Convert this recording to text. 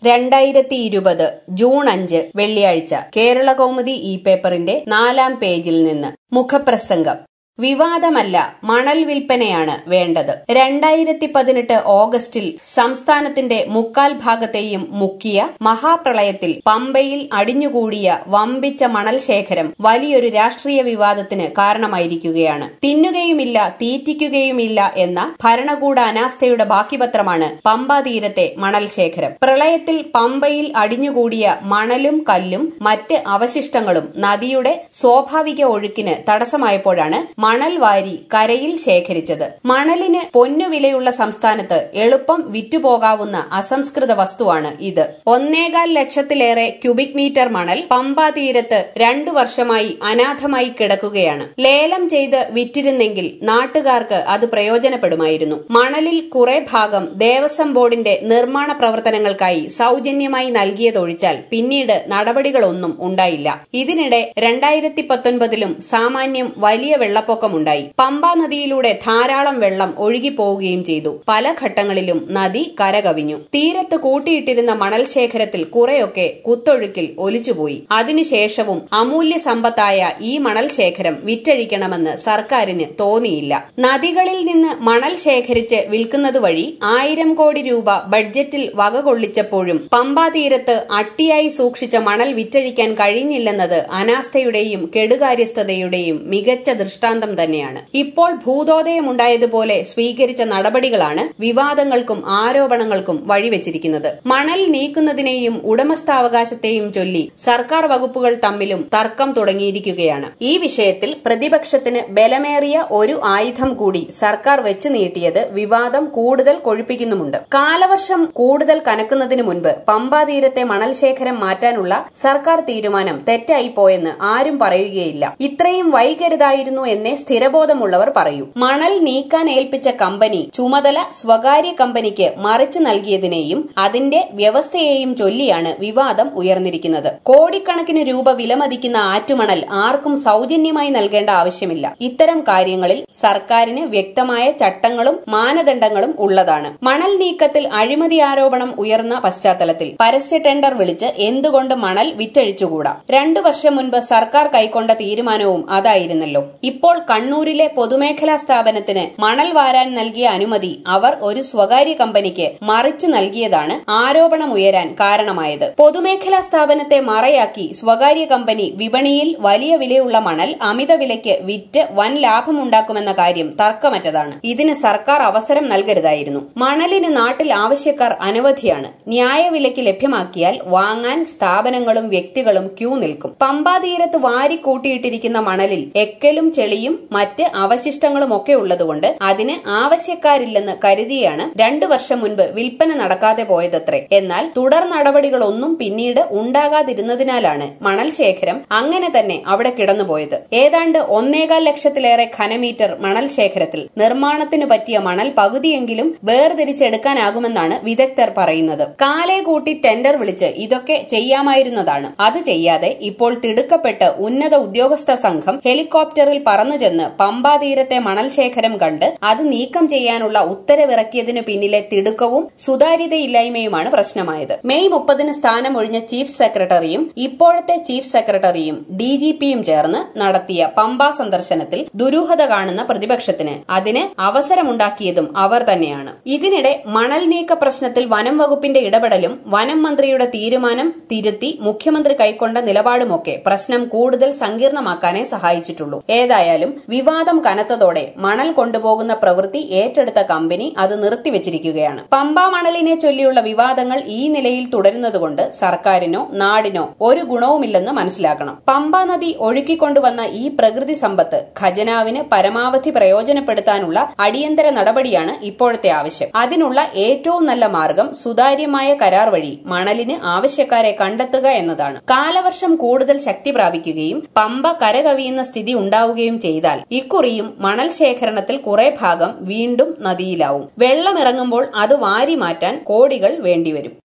രണ്ടായിരത്തി ഇരുപത് ജൂൺ അഞ്ച് വെള്ളിയാഴ്ച കേരള കൗമുദി ഇ പേപ്പറിന്റെ നാലാം പേജിൽ നിന്ന് മുഖപ്രസംഗം വിവാദമല്ല മണൽ വിൽപ്പനയാണ് വേണ്ടത് രണ്ടായിരത്തി പതിനെട്ട് ഓഗസ്റ്റിൽ സംസ്ഥാനത്തിന്റെ മുക്കാൽ ഭാഗത്തെയും മുക്കിയ മഹാപ്രളയത്തിൽ പമ്പയിൽ അടിഞ്ഞുകൂടിയ വമ്പിച്ച മണൽ ശേഖരം വലിയൊരു രാഷ്ട്രീയ വിവാദത്തിന് കാരണമായിരിക്കുകയാണ് തിന്നുകയുമില്ല തീറ്റിക്കുകയുമില്ല എന്ന ഭരണകൂട അനാസ്ഥയുടെ ബാക്കിപത്രമാണ് പമ്പ തീരത്തെ മണൽ ശേഖരം പ്രളയത്തിൽ പമ്പയിൽ അടിഞ്ഞുകൂടിയ മണലും കല്ലും മറ്റ് അവശിഷ്ടങ്ങളും നദിയുടെ സ്വാഭാവിക ഒഴുക്കിന് തടസ്സമായപ്പോഴാണ് മണൽ വാരി കരയിൽ ശേഖരിച്ചത് മണലിന് പൊന്നുവിലയുള്ള സംസ്ഥാനത്ത് എളുപ്പം വിറ്റുപോകാവുന്ന അസംസ്കൃത വസ്തുവാണ് ഇത് ഒന്നേകാൽ ലക്ഷത്തിലേറെ ക്യൂബിക് മീറ്റർ മണൽ പമ്പ തീരത്ത് രണ്ടു വർഷമായി അനാഥമായി കിടക്കുകയാണ് ലേലം ചെയ്ത് വിറ്റിരുന്നെങ്കിൽ നാട്ടുകാർക്ക് അത് പ്രയോജനപ്പെടുമായിരുന്നു മണലിൽ കുറെ ഭാഗം ദേവസ്വം ബോർഡിന്റെ നിർമ്മാണ പ്രവർത്തനങ്ങൾക്കായി സൌജന്യമായി നൽകിയതൊഴിച്ചാൽ പിന്നീട് നടപടികളൊന്നും ഉണ്ടായില്ല ഇതിനിടെ രണ്ടായിരത്തി പത്തൊൻപതിലും സാമാന്യം വലിയ വെള്ളപ്പൊക്കമുണ്ടായി പമ്പ നദിയിലൂടെ ധാരാളം വെള്ളം ഒഴുകിപ്പോവുകയും ചെയ്തു പല ഘട്ടങ്ങളിലും നദി കരകവിഞ്ഞു തീരത്ത് കൂട്ടിയിട്ടിരുന്ന മണൽ ശേഖരത്തിൽ കുറെയൊക്കെ കുത്തൊഴുക്കിൽ ഒലിച്ചുപോയി അതിനുശേഷവും അമൂല്യ സമ്പത്തായ ഈ മണൽ ശേഖരം വിറ്റഴിക്കണമെന്ന് സർക്കാരിന് തോന്നിയില്ല നദികളിൽ നിന്ന് മണൽ ശേഖരിച്ച് വിൽക്കുന്നത് വഴി ആയിരം കോടി രൂപ ബഡ്ജറ്റിൽ വകകൊള്ളിച്ചപ്പോഴും പമ്പാ തീരത്ത് അട്ടിയായി സൂക്ഷിച്ച മണൽ വിറ്റഴിക്കാൻ കഴിഞ്ഞില്ലെന്നത് അനാസ്ഥയുടെയും കെടുകാര്യസ്ഥതയുടെയും മികച്ച ദൃഷ്ടാന്തം തന്നെയാണ് ഇപ്പോൾ ഭൂതോദയമുണ്ടായതുപോലെ സ്വീകരിച്ച നടപടികളാണ് വിവാദങ്ങൾക്കും ആരോപണങ്ങൾക്കും വഴിവെച്ചിരിക്കുന്നത് മണൽ നീക്കുന്നതിനെയും ഉടമസ്ഥാവകാശത്തെയും ചൊല്ലി സർക്കാർ വകുപ്പുകൾ തമ്മിലും തർക്കം തുടങ്ങിയിരിക്കുകയാണ് ഈ വിഷയത്തിൽ പ്രതിപക്ഷത്തിന് ബലമേറിയ ഒരു ആയുധം കൂടി സർക്കാർ വെച്ചു നീട്ടിയത് വിവാദം കൂടുതൽ കൊഴുപ്പിക്കുന്നുമുണ്ട് കാലവർഷം കൂടുതൽ കനക്കുന്നതിന് മുൻപ് പമ്പാ തീരത്തെ മണൽ ശേഖരം മാറ്റാനുള്ള സർക്കാർ തീരുമാനം തെറ്റായി പോയെന്ന് ആരും പറയുകയില്ല ഇത്രയും വൈകരുതായിരുന്നു എന്നേ സ്ഥിരബോധമുള്ളവർ പറയൂ മണൽ നീക്കാൻ ഏൽപ്പിച്ച കമ്പനി ചുമതല സ്വകാര്യ കമ്പനിക്ക് മറിച്ചു നൽകിയതിനെയും അതിന്റെ വ്യവസ്ഥയെയും ചൊല്ലിയാണ് വിവാദം ഉയർന്നിരിക്കുന്നത് കോടിക്കണക്കിന് രൂപ വിലമതിക്കുന്ന ആറ്റുമണൽ ആർക്കും സൌജന്യമായി നൽകേണ്ട ആവശ്യമില്ല ഇത്തരം കാര്യങ്ങളിൽ സർക്കാരിന് വ്യക്തമായ ചട്ടങ്ങളും മാനദണ്ഡങ്ങളും ഉള്ളതാണ് മണൽ നീക്കത്തിൽ അഴിമതി ആരോപണം ഉയർന്ന പശ്ചാത്തലത്തിൽ പരസ്യ ടെൻഡർ വിളിച്ച് എന്തുകൊണ്ട് മണൽ വിറ്റഴിച്ചുകൂടാ രണ്ടു വർഷം മുൻപ് സർക്കാർ കൈക്കൊണ്ട തീരുമാനവും അതായിരുന്നല്ലോ ഇപ്പോൾ കണ്ണൂരിലെ പൊതുമേഖലാ സ്ഥാപനത്തിന് മണൽ വാരാൻ നൽകിയ അനുമതി അവർ ഒരു സ്വകാര്യ കമ്പനിക്ക് മറിച്ചു നൽകിയതാണ് ആരോപണമുയരാൻ കാരണമായത് പൊതുമേഖലാ സ്ഥാപനത്തെ മറയാക്കി സ്വകാര്യ കമ്പനി വിപണിയിൽ വലിയ വിലയുള്ള മണൽ അമിത വിലയ്ക്ക് വിറ്റ് വൻ ലാഭമുണ്ടാക്കുമെന്ന കാര്യം തർക്കമറ്റതാണ് ഇതിന് സർക്കാർ അവസരം നൽകരുതായിരുന്നു മണലിന് നാട്ടിൽ ആവശ്യക്കാർ അനവധിയാണ് ന്യായവിലയ്ക്ക് ലഭ്യമാക്കിയാൽ വാങ്ങാൻ സ്ഥാപനങ്ങളും വ്യക്തികളും ക്യൂ നിൽക്കും പമ്പാതീരത്ത് വാരിക്കൂട്ടിയിട്ടിരിക്കുന്ന മണലിൽ എക്കലും ചെളിയും മറ്റ് അവശിഷ്ടങ്ങളുമൊക്കെ ഉള്ളതുകൊണ്ട് അതിന് ആവശ്യക്കാരില്ലെന്ന് കരുതിയാണ് രണ്ടു വർഷം മുൻപ് വിൽപ്പന നടക്കാതെ പോയതത്രേ എന്നാൽ തുടർ നടപടികളൊന്നും പിന്നീട് ഉണ്ടാകാതിരുന്നതിനാലാണ് മണൽ ശേഖരം അങ്ങനെ തന്നെ അവിടെ കിടന്നുപോയത് ഏതാണ്ട് ഒന്നേകാൽ ലക്ഷത്തിലേറെ ഘനമീറ്റർ മണൽ ശേഖരത്തിൽ നിർമ്മാണത്തിന് പറ്റിയ മണൽ പകുതിയെങ്കിലും വേർതിരിച്ചെടുക്കാനാകുമെന്നാണ് വിദഗ്ധർ പറയുന്നത് കാലേ കൂട്ടി ടെൻഡർ വിളിച്ച് ഇതൊക്കെ ചെയ്യാമായിരുന്നതാണ് അത് ചെയ്യാതെ ഇപ്പോൾ തിടുക്കപ്പെട്ട് ഉന്നത ഉദ്യോഗസ്ഥ സംഘം ഹെലികോപ്റ്ററിൽ പറന്നു ചെന്ന് പമ്പാ തീരത്തെ മണൽ ശേഖരം കണ്ട് അത് നീക്കം ചെയ്യാനുള്ള ഉത്തരവിറക്കിയതിനു പിന്നിലെ തിടുക്കവും സുതാര്യതയില്ലായ്മയുമാണ് പ്രശ്നമായത് മെയ് മുപ്പതിന് സ്ഥാനമൊഴിഞ്ഞ ചീഫ് സെക്രട്ടറിയും ഇപ്പോഴത്തെ ചീഫ് സെക്രട്ടറിയും ഡിജിപിയും ചേർന്ന് നടത്തിയ പമ്പ സന്ദർശനത്തിൽ ദുരൂഹത കാണുന്ന പ്രതിപക്ഷത്തിന് അതിന് അവസരമുണ്ടാക്കിയതും അവർ തന്നെയാണ് ഇതിനിടെ മണൽ നീക്ക പ്രശ്നത്തിൽ വനം വകുപ്പിന്റെ ഇടപെടലും വനം മന്ത്രിയുടെ തീരുമാനം തിരുത്തി മുഖ്യമന്ത്രി കൈക്കൊണ്ട നിലപാടുമൊക്കെ പ്രശ്നം കൂടുതൽ സങ്കീർണമാക്കാനേ സഹായിച്ചിട്ടുള്ളൂ ഏതായാലും വിവാദം കനത്തതോടെ മണൽ കൊണ്ടുപോകുന്ന പ്രവൃത്തി ഏറ്റെടുത്ത കമ്പനി അത് നിർത്തിവച്ചിരിക്കുകയാണ് പമ്പ മണലിനെ ചൊല്ലിയുള്ള വിവാദങ്ങൾ ഈ നിലയിൽ തുടരുന്നതുകൊണ്ട് സർക്കാരിനോ നാടിനോ ഒരു ഗുണവുമില്ലെന്ന് മനസ്സിലാക്കണം പമ്പ നദി ഒഴുക്കിക്കൊണ്ടുവന്ന ഈ പ്രകൃതി സമ്പത്ത് ഖജനാവിന് പരമാവധി പ്രയോജനപ്പെടുത്താനുള്ള അടിയന്തര നടപടിയാണ് ഇപ്പോഴത്തെ ആവശ്യം അതിനുള്ള ഏറ്റവും നല്ല മാർഗം സുതാര്യമായ കരാർ വഴി മണലിന് ആവശ്യക്കാരെ കണ്ടെത്തുക എന്നതാണ് കാലവർഷം കൂടുതൽ ശക്തി പ്രാപിക്കുകയും പമ്പ കരകവിയുന്ന സ്ഥിതി ഉണ്ടാവുകയും ചെയ്താൽ ഇക്കുറിയും മണൽ ശേഖരണത്തിൽ കുറെ ഭാഗം വീണ്ടും നദിയിലാവും വെള്ളമിറങ്ങുമ്പോൾ അത് വാരി മാറ്റാൻ കോടികൾ വേണ്ടിവരും